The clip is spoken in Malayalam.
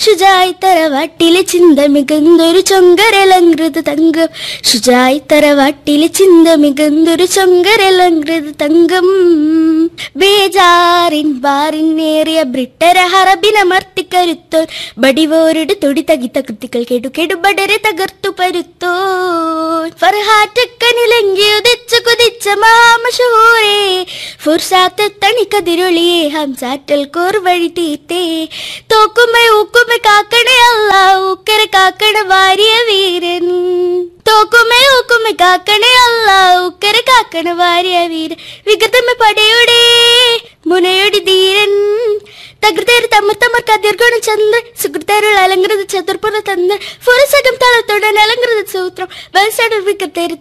ശുചായി തറവാട്ടിലെ ചിന്ത മികന്തൊരു ചൊങ്കരലങ്കൃത തങ്കം ശുചായി തറവാട്ടിലെ ചിന്ത മികന്തൊരു ചൊങ്കരലങ്കൃത തങ്കം ബേജാറിൻ ബാറിനേറിയ ബ്രിട്ടര ഹറബിനമർത്തിക്കരുത്തോൻ ബടിവോരുടെ തൊടി തകിത്ത കൃത്തികൾ കേടു കെടുബടരെ തകർത്തു പരുത്തോൻ ഫർഹാറ്റക്കനിലങ്കി ഉദിച്ചു കുതിച്ച മാമഷൂരേ ഫുർസാത്തെ തണിക്കതിരൊളിയെ ഹംസാറ്റൽ കോർ വഴി തീറ്റേ തോക്കുമേ ഊക്കുമേ കാക്കണേ അല്ല ഊക്കര കാക്കണ വാരിയ വീരൻ തോക്കുമേ ഊക്കുമേ കാക്കണേ അല്ല ഊക്കര കാക്കണ വാരിയ വീരൻ വിഗതമ പടയുടെ മുനയുടെ ധീരൻ തകൃതേര് തമ്മ തമ്മർ കതിർഗുണ ചന്ദ്രൻ സുഹൃത്തേരുൾ അലങ്കൃത ചതുർപ്പുറ തന്ദ്രൻ ഫുരസകം തളത്തോടൻ അലങ്കൃത സൂത്രം വത്സടർ വികത്തേര്